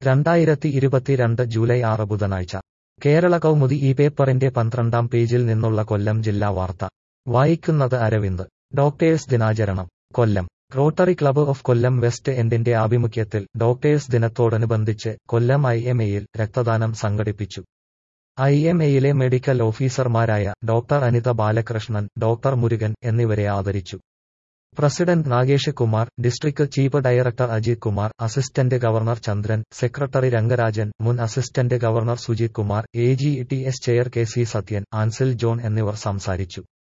രണ്ടായിരത്തി ഇരുപത്തിരണ്ട് ജൂലൈ ആറ് ബുധനാഴ്ച കേരള കൗമുദി ഈ പേപ്പറിന്റെ പന്ത്രണ്ടാം പേജിൽ നിന്നുള്ള കൊല്ലം ജില്ലാ വാർത്ത വായിക്കുന്നത് അരവിന്ദ് ഡോക്ടേഴ്സ് ദിനാചരണം Kollam rotary club of Kollam west എൻഡിന്റെ ആഭിമുഖ്യത്തിൽ ഡോക്ടേഴ്സ് ദിനത്തോടനുബന്ധിച്ച് കൊല്ലം ഐ എം എയിൽ രക്തദാനം സംഘടിപ്പിച്ചു ഐ എം എയിലെ മെഡിക്കൽ ഓഫീസർമാരായ ഡോക്ടർ അനിത ബാലകൃഷ്ണൻ ഡോക്ടർ മുരുകൻ എന്നിവരെ ആദരിച്ചു president Nagesh Kumar district chief director Ajith Kumar assistant governor Chandran secretary Rangarajan മുൻ assistant governor Sujith Kumar A G T S chair K C Sathyan Ansil John എന്നിവർ സംസാരിച്ചു